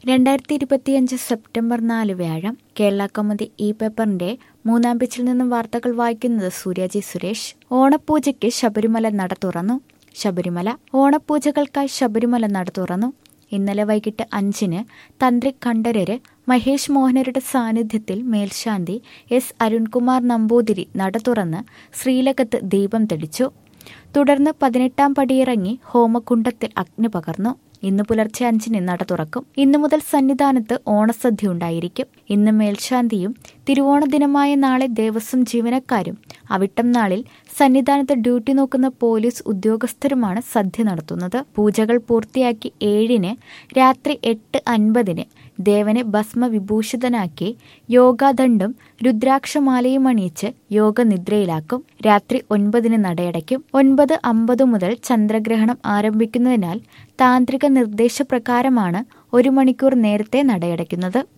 രണ്ടായിരത്തി ഇരുപത്തിയഞ്ച് സെപ്റ്റംബർ നാല് വ്യാഴം കേരള കൗമുദി ഇ പേപ്പറിന്റെ മൂന്നാം പേജിൽ നിന്നും വാർത്തകൾ വായിക്കുന്നത് സൂര്യാജി സുരേഷ് ഓണപ്പൂജയ്ക്ക് ശബരിമല നട തുറന്നു ശബരിമല ഓണപ്പൂജകൾക്കായി ശബരിമല നട തുറന്നു ഇന്നലെ വൈകിട്ട് അഞ്ചിന് തന്ത്രി കണ്ഠരര് മഹേഷ് മോഹനരുടെ സാന്നിധ്യത്തിൽ മേൽശാന്തി എസ് അരുൺകുമാർ നമ്പൂതിരി നട തുറന്ന് ശ്രീലകത്ത് ദീപം തെളിച്ചു തുടർന്ന് പതിനെട്ടാം പടിയിറങ്ങി ഹോമകുണ്ടത്തിൽ അഗ്നി പകർന്നു ഇന്ന് പുലർച്ചെ അഞ്ചിന് നട തുറക്കും ഇന്നു മുതൽ സന്നിധാനത്ത് ഓണസദ്യ ഉണ്ടായിരിക്കും ഇന്ന് മേൽശാന്തിയും തിരുവോണ ദിനമായ നാളെ ദേവസ്വം ജീവനക്കാരും അവിട്ടം നാളിൽ സന്നിധാനത്ത് ഡ്യൂട്ടി നോക്കുന്ന പോലീസ് ഉദ്യോഗസ്ഥരുമാണ് സദ്യ നടത്തുന്നത് പൂജകൾ പൂർത്തിയാക്കി ഏഴിന് രാത്രി എട്ട് അൻപതിന് ദേവനെ ഭസ്മവിഭൂഷിതനാക്കി യോഗാദണ്ഡും രുദ്രാക്ഷമാലയും അണിയിച്ച് യോഗനിദ്രയിലാക്കും രാത്രി ഒൻപതിന് നടയടയ്ക്കും ഒൻപത് അമ്പത് മുതൽ ചന്ദ്രഗ്രഹണം ആരംഭിക്കുന്നതിനാൽ താന്ത്രിക നിർദ്ദേശപ്രകാരമാണ് ഒരു മണിക്കൂർ നേരത്തെ നടയടയ്ക്കുന്നത്